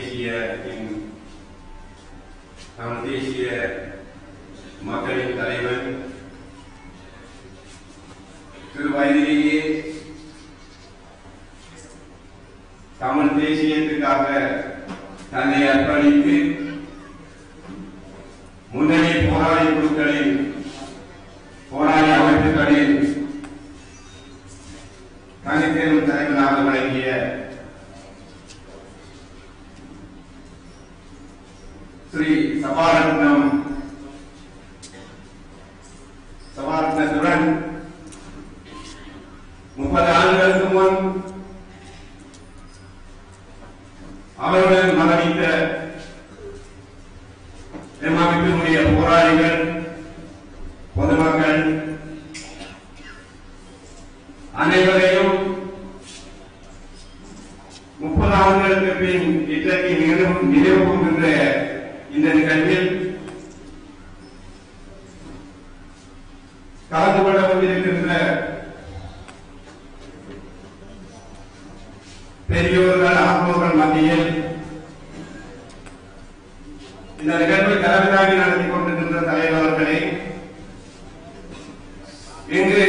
தேசிய தமிழ் தேசிய மக்களின் தலைவர் சிறு வயதிலேயே தமிழ் தேசியத்துக்காக தன்னை அர்ப்பணித்து முன்னணி போராளி குழுக்களின் போராளி அமைப்புகளில் தனிப்பெரும் தலைவராக விளங்கிய ஸ்ரீ சபாரத்னம் சபாரத்னத்துடன் முப்பது ஆண்டுகளுக்கு முன் அவருடன் மரணித்த எம் அமைப்பினுடைய போராளிகள் பொதுமக்கள் அனைவரையும் முப்பது ஆண்டுகளுக்கு பின் இன்றைக்கு நினைவு நினைவு கூறுகின்ற இந்த நிகழ்வில் கலந்து கொள்ள வந்திருக்கின்ற பெரியோர்கள் ஆத்மோர்கள் மத்தியில் இந்த நிகழ்வை தலைவராகி நடத்தி கொண்டிருக்கின்ற தலைவர்களே இங்கு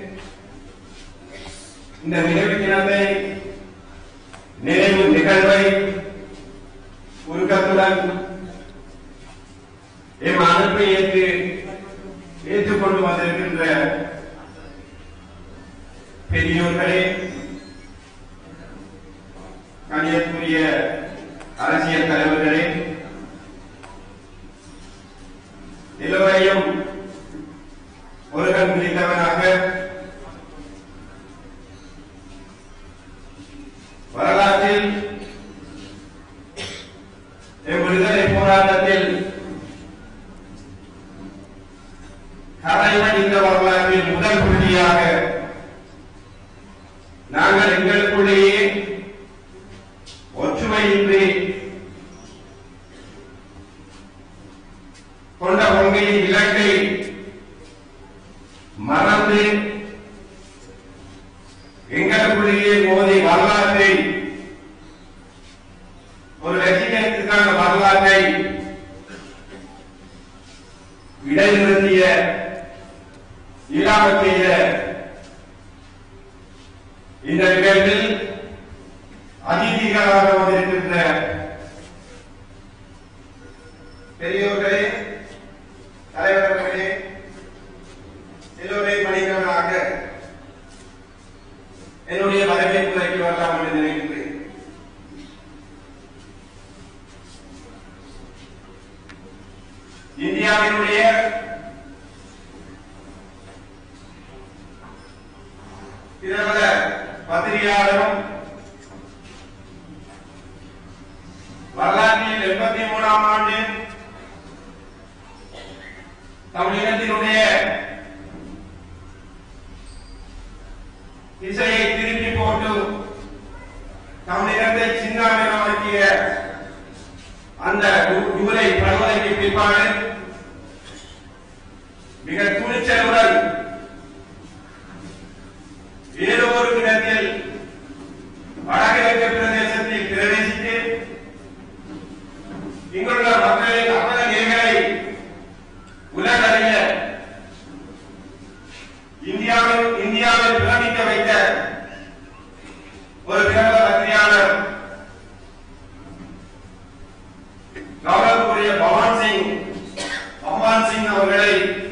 இந்த நினைவு தினத்தை நினைவு நிகழ்வை உருக்கத்துடன் எம் அனுப்பை ஏற்று ஏற்றுக்கொண்டு வந்திருக்கின்ற பெரியோர்களே கணியத்துரிய அரசியல் தலைவர்களே எல்லோரையும் ஒரு கண் பிடித்தவனாக வரலாற்றில் எம் விடுதலை போராட்டத்தில் கரைவன் இந்த வரலாற்றில் முதல் புள்ளியாக நாங்கள் எங்களுக்குள்ளேயே ஒற்றுமையின்றி கொண்ட கொள்கையின் இலக்கை மறந்து எங்களுக்குள்ளேயே மோதி வரலாற்றை ஒரு ரசிகத்துக்கான வரலாற்றை இடைநிறுத்திய இல்லாமல் செய்த இந்த நிகழ்வில் அதிதிகளாக வந்திருக்கின்ற பெரியோர்களே தலைவர்களே எல்லோரையும் மனிதர்களாக என்னுடைய வரவேற்புரைக்கு வரலாம் என்று நினைக்கின்றேன் இந்தியாவினுடைய பிரபல பத்திரிகையாளரும் வரலாற்றில் எண்பத்தி மூணாம் ஆண்டு தமிழினத்தினுடைய இசையை திருப்பி போட்டு தமிழினத்தை சின்னாமினமாக்கிய அந்த ஜூ- ஜூலை படுகொலைக்கு பிற்பாடு மிக துணிச்சலுடன் ஏதோ ஒரு விதத்தில் வடகிழக்கு பிரதேசத்தில் பிரவேசித்து இங்குள்ள மக்களின் அவல நிலைகளை உலகறிய இந்தியாவில் இந்தியாவில் பிரமிக்க வைத்த ஒரு பிரபல பத்திரிகையாளர் கௌரவக்குரிய பவான் சிங் பவான் சிங் அவர்களை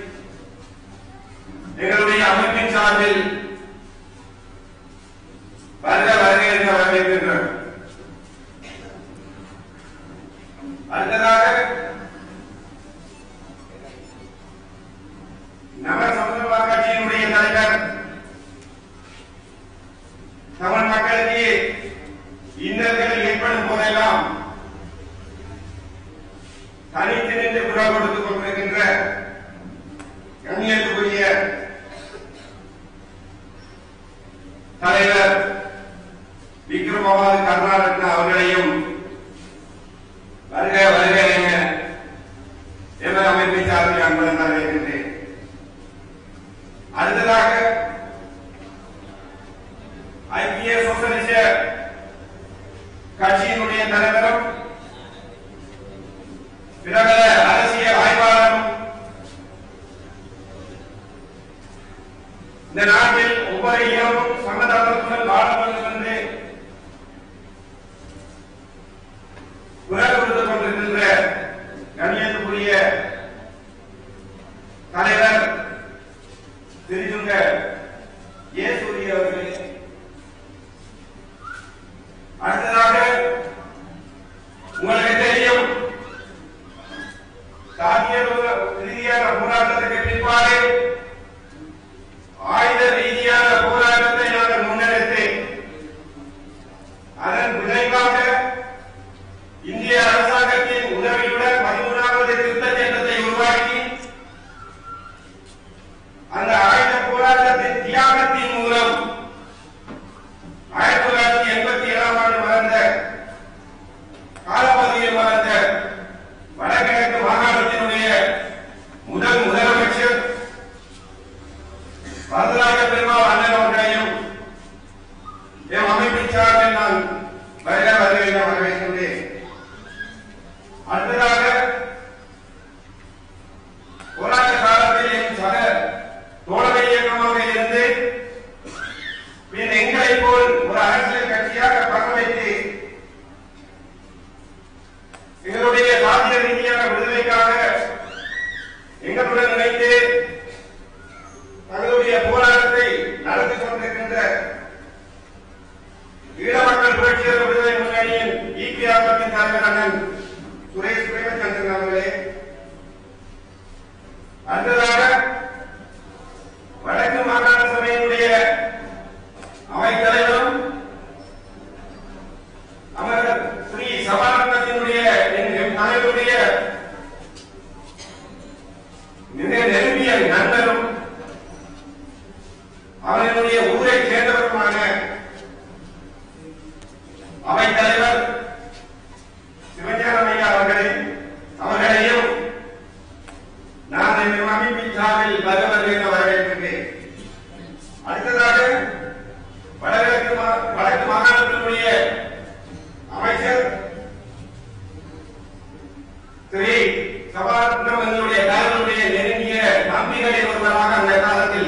எங்களுடைய அமைப்பின் சார்பில் வருக வருக என்று வரவேற்கின்றோம் அடுத்ததாக நவ சமத்துவ கட்சியினுடைய தலைவர் தமிழ் மக்களுக்கு இன்னல்கள் ஏற்படும் போதெல்லாம் தனித்து நின்று குரல் கொடுத்துக் கொண்டிருக்கின்ற கண்ணியத்துக்குரிய தலைவர் விக்ரமபாது கருணாரத்ன அவர்களையும் வருக வருக என எமது அமைப்பை சார்பில் அன்புடன் வரவேற்கின்றேன் அடுத்ததாக ஐக்கிய சோசலிச கட்சியினுடைய தலைவரும் உங்களுக்கு தெரியும் சாதிய ரீதியான போராட்டத்துக்கு பின்பாடு ஆயுத ரீதியான போராட்டத்தை நாங்கள் முன்னெடுத்து அதன் விளைவாக இந்திய அரசாங்கத்தின் உதவியுடன் பதிமூணாவது திருத்த சட்டத்தை உருவாக்கி அந்த ஆயுத போராட்டத்தின் தியாகத்தின் மூலம் ஆயிரத்தி தொள்ளாயிரத்தி எண்பத்தி ஏழாம் ஆண்டு வளர்ந்த காலப்பகுதியில் வளர்ந்த வடகிழக்கு மாகாணத்தினுடைய முதல் முதலமைச்சர் வரதராஜ பெருமாள் அண்ணன் அவர்களையும் என் அமைப்பின் சார்பில் நான் வருக வருக என வரவேற்கின்றேன் அடுத்ததாக போராட்ட காலத்தில் என் சக தோழமை இயக்கமாக இருந்து பின் எங்களை போல் ஒரு அரசியல் கட்சியாக பங்கமைத்து எங்களுடைய சாதிய ரீதியான விடுதலைக்காக எங்களுடன் இணைந்து தங்களுடைய போராட்டத்தை நடத்தி கொண்டிருக்கின்ற ஈழ மக்கள் புரட்சியர் விடுதலை முன்னணியின் இபிஆர்பின் தலைவர் அண்ணன் சுரேஷ் பிரேமச்சந்திரன் அவர்களே அடுத்ததாக வடக்கு மாகாண சபையினுடைய அவைத் தலைவரும் அமரர் ஸ்ரீ சபாரத்னத்தினுடைய என் தலைவருடைய மிக நெருங்கிய நண்பரும் அவர்களுடைய ஊரை சேர்ந்தவருமான அவைத் தலைவர் சிவஞானமையா அவர்களை அவர்களையும் நான் என் அமைப்பின் சார்பில் வருவது என வரவேற்கின்றேன் அடுத்ததாக வடகிழக்கு மா- வடக்கு மாகாணத்தினுடைய அமைச்சர் திரு சபாரத்னவர்களுடைய தலைவருடைய நெருங்கிய நம்பிகளில் ஒருவராக அந்த காலத்தில்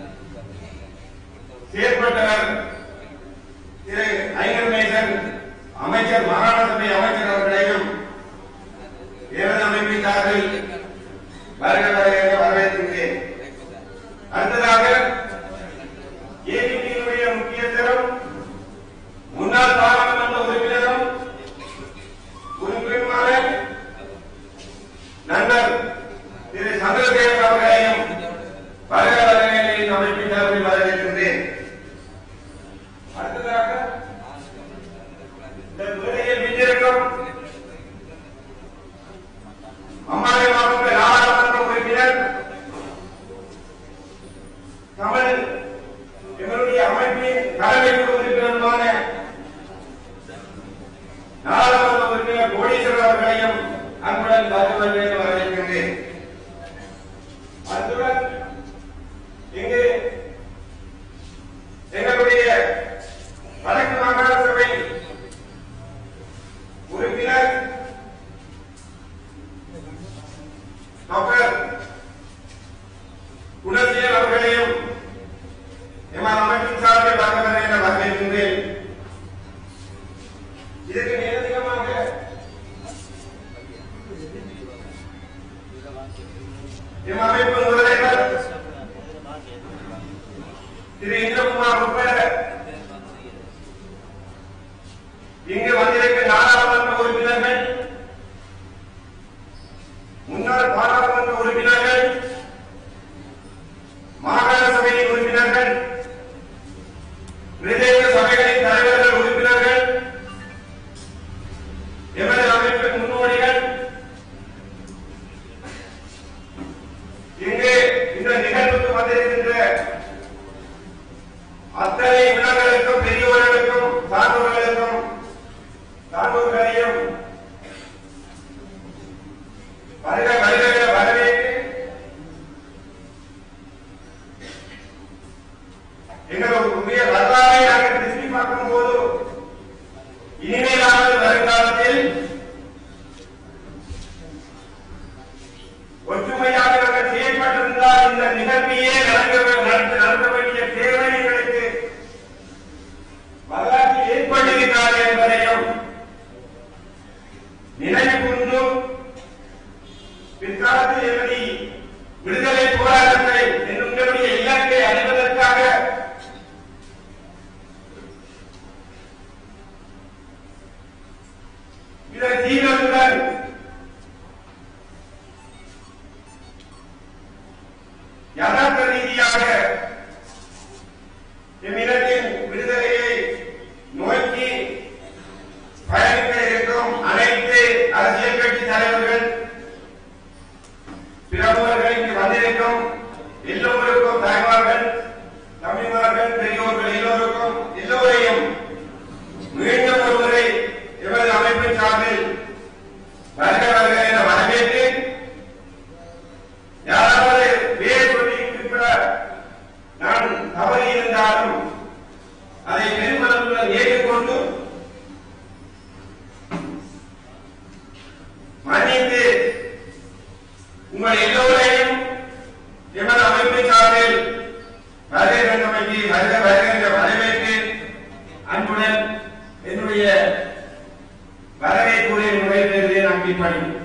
செயற்பட்டவர் திரு ஐங்கர்நேசன் அமைச்சர் மாகாண சபை அமைச்சர் அவர்களையும் எனது அமைப்பின் சார்பில் வருக வருக என வரவேற்கின்றேன் அடுத்ததாக ஏடிபியினுடைய முக்கியஸ்தரும் முன்னாள் பாராளுமன்ற உறுப்பினரும் உறுப்பினருமான நண்பர் திரு சந்திரசேகர் அவர்களையும் வருக வருக என இந்த அமைப்பின் சார்பில் வரவேற்கின்றேன் அடுத்ததாக இந்த மேடையில் வீட்டிற்கும் அம்மாறை மாவட்ட நாடாளுமன்ற உறுப்பினர் தமிழ் எங்களுடைய அமைப்பின் தலைமை குழு உறுப்பினருமான நாடாளுமன்ற உறுப்பினர் கோடீஸ்வரர் அவர்களையும் அன்புடன் வருவது என்று வரவேற்கின்றேன் அத்துடன் இங்கு எங்களுடைய வடக்கு மாகாண சபை உறுப்பினர் டாக்டர் குணசீலன் அவர்களையும் எமது அமைப்பின் சார்பில் வருகிறேன் என வரவேற்கின்றேன் இதற்கு மேலதிகமாக எம் அமைப்பு முதலைவர் திரு இந்திரகுமார் உட்பட இங்கு வந்திருக்கும் நாடாளுமன்ற உறுப்பினர்கள் முன்னாள் பாராளுமன்ற உறுப்பினர்கள் மாகாண சபையின் உறுப்பினர்கள் பிரதேச சபைகளின் தலைவர்கள் உறுப்பினர்கள் எமது அமைப்பின் முன்னோடிகள் இங்கு இந்த நிகழ்வுக்கு வந்திருக்கின்ற அத்தனை இளங்களுக்கும் பெரியவர்களுக்கும் சான்றோர்களுக்கும் சான்றோர்களையும் வருக வருக என வரவேற்று எங்களுடைய வரலாறை நாங்கள் திரும்பி பார்க்கும் போது இனிமேலாவது வருங்காலத்தில் ஒற்றுமையாக நாங்கள் செயல்பட்டிருந்தால் இந்த நிகழ்வையே நடக்க நடத்த நடத்த வேண்டிய தேவை எங்களுக்கு வரலாற்றில் ஏற்பட்டிருக்கிறது என்பதையும் நினைவு கூர்ந்தும் பிற்காலத்தில் எப்படி விடுதலை போராட்டத்தை என்னுடைய இலக்கை அடைவதற்காக இதற்கு தீவிரத்துடன் யதார்த்த ரீதியாக இந்நிலத்தின் விடுதலையை நோக்கி பயணிக்க இருக்கும் அனைத்து அரசியல் கட்சி தலைவர்கள் பிரமுகர்கள் இங்கு வந்திருக்கும் எல்லோருக்கும் தாய்மார்கள் தம்பிமார்கள் பெரியோர்கள் எல்லோருக்கும் எல்லோரையும் மீண்டும் ஒருமுறை எமது அமைப்பின் சார்பில் வருக வருக என வரவேற்று யாராவது பேர் சொல்லி குறிப்பிட நான் தவறி இருந்தாலும் அதை பெருமளவுடன் ஏற்றுக்கொண்டு மன்னித்து உங்கள் எல்லோரையும் எமது அமைப்பின் சார்பில் வருகை கண்டமைக்கு வருக வருக என்ற வரவேற்று அன்புடன் என்னுடைய வரவேற்புரை நிறைவேறுவதை நான் பின்பற்றி